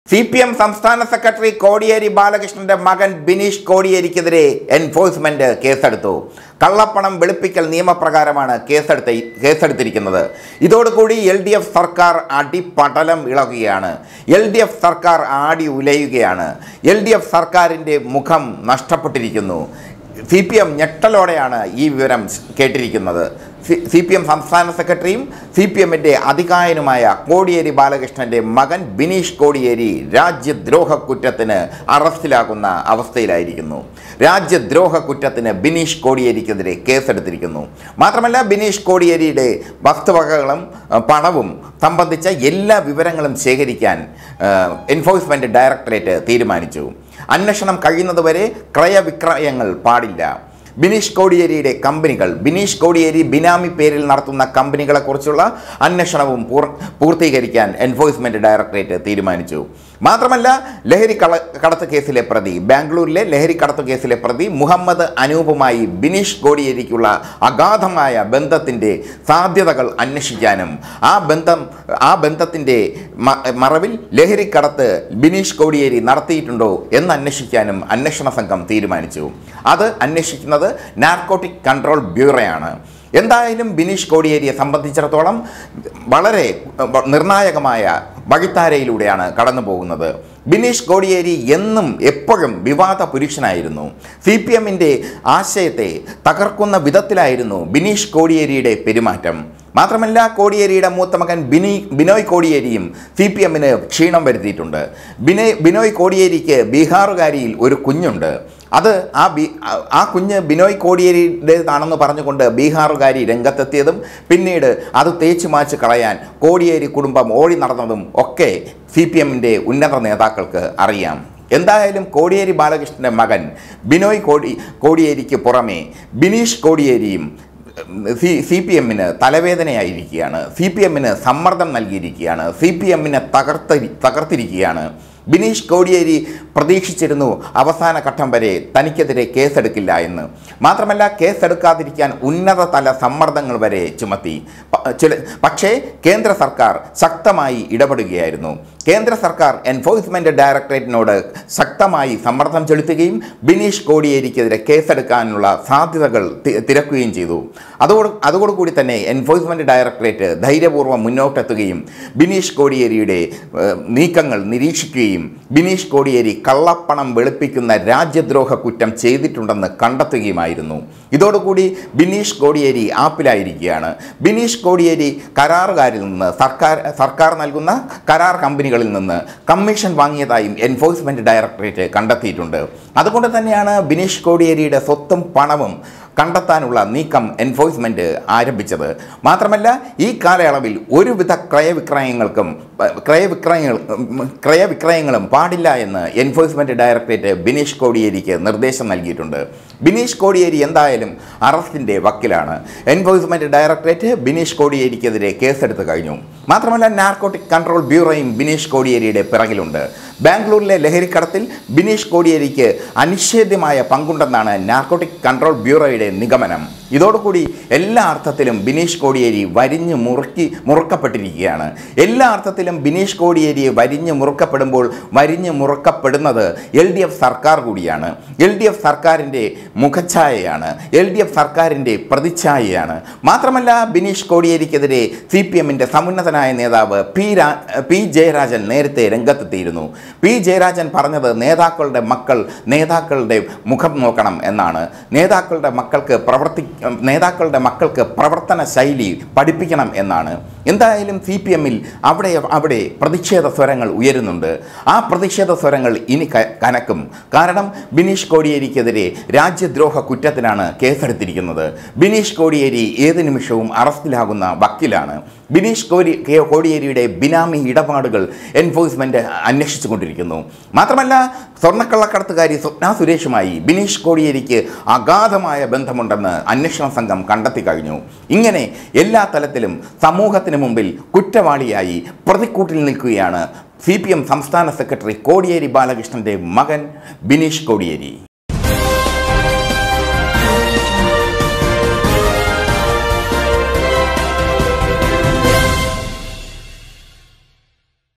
C P M സംസ്ഥാന secretary Kodiyeri ബാലകൃഷ്ണന്റെ മകൻ ബിനീഷ് കോടിയേരിക്കെതിരെ എൻഫോഴ്സ്മെന്റ് കേസെടുത്തു കള്ളപ്പണം വെളുപ്പിക്കൽ നിയമപ്രകാരമാണ് കേസെടുത്ത കേസെടുത്തിരിക്കുന്നത് ഇതോടുകൂടി എൽ ഡി എഫ് സർക്കാർ അടിപടലം ഇളകുകയാണ് എൽ ഡി എഫ് സർക്കാർ ആടി ഉലയുകയാണ് എൽ ഡി എഫ് സർക്കാരിൻ്റെ മുഖം നഷ്ടപ്പെട്ടിരിക്കുന്നു സി പി എം ഞെട്ടലോടെയാണ് ഈ വിവരം കേട്ടിരിക്കുന്നത് സി പി എം സംസ്ഥാന സെക്രട്ടറിയും സി പി എമ്മിൻ്റെ അധികായനുമായ കോടിയേരി ബാലകൃഷ്ണൻ്റെ മകൻ ബിനീഷ് കോടിയേരി രാജ്യദ്രോഹ കുറ്റത്തിന് അറസ്റ്റിലാകുന്ന അവസ്ഥയിലായിരിക്കുന്നു രാജ്യദ്രോഹ കുറ്റത്തിന് ബിനീഷ് കോടിയേരിക്കെതിരെ കേസെടുത്തിരിക്കുന്നു മാത്രമല്ല ബിനീഷ് കോടിയേരിയുടെ വസ്തുവകകളും അഹ്, പണവും സംബന്ധിച്ച എല്ലാ വിവരങ്ങളും ശേഖരിക്കാൻ എൻഫോഴ്സ്മെൻറ്റ് ഡയറക്ടറേറ്റ് തീരുമാനിച്ചു അന്വേഷണം കഴിയുന്നതുവരെ ക്രയവിക്രയങ്ങൾ പാടില്ല ബിനീഷ് കോടിയേരിയുടെ കമ്പനികൾ ബിനീഷ് കോടിയേരി ബിനാമി പേരിൽ നടത്തുന്ന കമ്പനികളെക്കുറിച്ചുള്ള അന്വേഷണവും പൂർ പൂർത്തീകരിക്കാൻ എൻഫോഴ്സ്മെൻറ്റ് ഡയറക്ടറേറ്റ് തീരുമാനിച്ചു മാത്രമല്ല ലഹരി കള കടത്ത് കേസിലെ പ്രതി ബാംഗ്ലൂരിലെ ലഹരി കടത്ത് കേസിലെ പ്രതി മുഹമ്മദ് അനൂപുമായി ബിനീഷ് കോടിയേരിക്കുള്ള അഗാധമായ ബന്ധത്തിൻ്റെ സാധ്യതകൾ അന്വേഷിക്കാനും ആ ബന്ധം ആ ബന്ധത്തിൻ്റെ മ- മറവിൽ ലഹരി കടത്ത് ബിനീഷ് കോടിയേരി നടത്തിയിട്ടുണ്ടോ എന്ന് അന്വേഷിക്കാനും അന്വേഷണ സംഘം തീരുമാനിച്ചു അത് അന്വേഷിക്കുന്നത് നാർക്കോട്ടിക് കൺട്രോൾ ബ്യൂറോയാണ് എന്തായാലും ബിനീഷ് കോടിയേരിയെ സംബന്ധിച്ചിടത്തോളം വളരെ അഹ്, നിർണായകമായ വഴിത്താരയിലൂടെയാണ് കടന്നു പോകുന്നത് ബിനീഷ് കോടിയേരി എന്നും എപ്പോഴും വിവാദ പുരുഷനായിരുന്നു സി പി എമ്മിൻ്റെ ആശയത്തെ തകർക്കുന്ന വിധത്തിലായിരുന്നു ബിനീഷ് കോടിയേരിയുടെ പെരുമാറ്റം മാത്രമല്ല കോടിയേരിയുടെ മൂത്ത മകൻ ബിനി ബിനോയ് കോടിയേരിയും സി പി എമ്മിന് ക്ഷീണം വരുത്തിയിട്ടുണ്ട് ബിനോയ് ബിനോയ് കോടിയേരിക്ക് ബീഹാറുകാരിയിൽ ഒരു കുഞ്ഞുണ്ട് അത് ആ ബി ആ- ആ കുഞ്ഞ് ബിനോയ് കോടിയേരിയുടേതാണെന്ന് പറഞ്ഞുകൊണ്ട് ബീഹാറുകാരി രംഗത്തെത്തിയതും പിന്നീട് അത് തേച്ചു മാച്ച് കളയാൻ കോടിയേരി കുടുംബം ഓടി നടന്നതും ഒക്കെ സി പി എമ്മിൻ്റെ ഉന്നത നേതാക്കൾക്ക് അറിയാം എന്തായാലും കോടിയേരി ബാലകൃഷ്ണൻ്റെ മകൻ ബിനോയ് കോടി കോടിയേരിക്ക് പുറമെ ബിനീഷ് കോടിയേരിയും സി സി പി എമ്മിന് തലവേദനയായിരിക്കുകയാണ് സി പി എമ്മിന് സമ്മർദ്ദം നൽകിയിരിക്കുകയാണ് സി പി എമ്മിനെ തകർത്ത തകർത്തിരിക്കുകയാണ് ബിനീഷ് കോടിയേരി പ്രതീക്ഷിച്ചിരുന്നു അവസാന ഘട്ടം വരെ തനിക്കെതിരെ കേസെടുക്കില്ല എന്ന് മാത്രമല്ല കേസെടുക്കാതിരിക്കാൻ ഉന്നതതല സമ്മർദ്ദങ്ങൾ വരെ ചുമത്തി പ- ചില പക്ഷേ കേന്ദ്ര സർക്കാർ ശക്തമായി ഇടപെടുകയായിരുന്നു കേന്ദ്ര സർക്കാർ എൻഫോഴ്സ്മെൻറ്റ് ഡയറക്ടറേറ്റിനോട് ശക്തമായി സമ്മർദ്ദം ചെലുത്തുകയും ബിനീഷ് കോടിയേരിക്കെതിരെ കേസെടുക്കാനുള്ള സാധ്യതകൾ തി- തിരക്കുകയും ചെയ്തു അതോട് അതോടുകൂടി തന്നെ എൻഫോഴ്സ്മെൻറ്റ് ഡയറക്ടറേറ്റ് ധൈര്യപൂർവ്വം മുന്നോട്ടെത്തുകയും ബിനീഷ് കോടിയേരിയുടെ ഏഹ്, നീക്കങ്ങൾ നിരീക്ഷിക്കുകയും ബിനീഷ് കോടിയേരി കള്ളപ്പണം വെളുപ്പിക്കുന്ന രാജ്യദ്രോഹ കുറ്റം ചെയ്തിട്ടുണ്ടെന്ന് കണ്ടെത്തുകയുമായിരുന്നു ഇതോടുകൂടി ബിനീഷ് കോടിയേരി ആപ്പിലായിരിക്കുകയാണ് ബിനീഷ് കോടിയേരി കരാറുകാരിൽ നിന്ന് സർക്കാർ സർക്കാർ നൽകുന്ന കരാർ കമ്പനികളിൽ നിന്ന് കമ്മീഷൻ വാങ്ങിയതായും എൻഫോഴ്സ്മെൻറ്റ് ഡയറക്ടറേറ്റ് കണ്ടെത്തിയിട്ടുണ്ട് അതുകൊണ്ട് തന്നെയാണ് ബിനീഷ് കോടിയേരിയുടെ സ്വത്തും പണവും കണ്ടെത്താനുള്ള നീക്കം എൻഫോഴ്സ്മെൻറ്റ് ആരംഭിച്ചത് മാത്രമല്ല ഈ കാലയളവിൽ ഒരുവിധ ക്രയവിക്രയങ്ങൾക്കും പ- ക്രയവിക്രയങ്ങൾ ഉം, ക്രയവിക്രയങ്ങളും പാടില്ല എന്ന് എൻഫോഴ്സ്മെൻറ്റ് ഡയറക്ടറേറ്റ് ബിനീഷ് കോടിയേരിക്ക് നിർദ്ദേശം നൽകിയിട്ടുണ്ട് ബിനീഷ് കോടിയേരി എന്തായാലും അറസ്റ്റിൻ്റെ വക്കിലാണ് എൻഫോഴ്സ്മെൻറ്റ് ഡയറക്ടറേറ്റ് ബിനീഷ് കോടിയേരിക്കെതിരെ കേസെടുത്ത് കഴിഞ്ഞു മാത്രമല്ല നാർക്കോട്ടിക് കൺട്രോൾ ബ്യൂറോയും ബിനീഷ് കോടിയേരിയുടെ പിറകിലുണ്ട് ബാംഗ്ലൂരിലെ ലഹരിക്കടത്തിൽ ബിനീഷ് കോടിയേരിക്ക് അനിഷേധ്യമായ പങ്കുണ്ടെന്നാണ് നാർക്കോട്ടിക് കൺട്രോൾ ബ്യൂറോയുടെ നിഗമനം ഇതോടുകൂടി എല്ലാ അർത്ഥത്തിലും ബിനീഷ് കോടിയേരി വരിഞ്ഞ് മുറുക്കി മുറുക്കപ്പെട്ടിരിക്കുകയാണ് എല്ലാ അർത്ഥത്തിലും ബിനീഷ് കോടിയേരിയെ വരിഞ്ഞ് മുറുക്കപ്പെടുമ്പോൾ വരിഞ്ഞ് മുറുക്കപ്പെടുന്നത് എൽ ഡി എഫ് സർക്കാർ കൂടിയാണ് എൽ ഡി എഫ് സർക്കാരിൻ്റെ മുഖഛായയാണ് എൽ ഡി എഫ് സർക്കാരിൻ്റെ പ്രതിച്ഛായയാണ് മാത്രമല്ല ബിനീഷ് കോടിയേരിക്കെതിരെ സി പി എമ്മിൻ്റെ സമുന്നതനായ നേതാവ് പി രാ പി ജയരാജൻ നേരത്തെ രംഗത്തെത്തിയിരുന്നു പി ജയരാജൻ പറഞ്ഞത് നേതാക്കളുടെ മക്കൾ നേതാക്കളുടെ മുഖം നോക്കണം എന്നാണ് നേതാക്കളുടെ മക്കൾക്ക് പ്രവർത്തി നേതാക്കളുടെ മക്കൾക്ക് പ്രവർത്തന ശൈലി പഠിപ്പിക്കണം എന്നാണ് എന്തായാലും സി പി എമ്മിൽ അവിടെ അവിടെ പ്രതിഷേധ സ്വരങ്ങൾ ഉയരുന്നുണ്ട് ആ പ്രതിഷേധ സ്വരങ്ങൾ ഇനി ക- കനക്കും കാരണം ബിനീഷ് കോടിയേരിക്കെതിരെ രാജ്യദ്രോഹ കുറ്റത്തിനാണ് കേസെടുത്തിരിക്കുന്നത് ബിനീഷ് കോടിയേരി ഏത് നിമിഷവും അറസ്റ്റിലാകുന്ന വക്കീലാണ് ബിനീഷ് കോരി കെ- കോടിയേരിയുടെ ബിനാമി ഇടപാടുകൾ എൻഫോഴ്സ്മെന്റ് അന്വേഷിച്ചു കൊണ്ടിരിക്കുന്നു മാത്രമല്ല സ്വർണ്ണക്കള്ളക്കടത്തുകാരി സ്വപ്ന സുരേഷുമായി ബിനീഷ് കോടിയേരിക്ക് അഗാധമായ ബന്ധമുണ്ടെന്ന് അന്വേഷണ സംഘം കണ്ടെത്തി കഴിഞ്ഞു ഇങ്ങനെ എല്ലാ തലത്തിലും സമൂഹത്തിന് മുമ്പിൽ കുറ്റവാളിയായി പ്രതിക്കൂട്ടിൽ നിൽക്കുകയാണ് സി സംസ്ഥാന സെക്രട്ടറി കോടിയേരി ബാലകൃഷ്ണന്റെ മകൻ ബിനീഷ് കോടിയേരി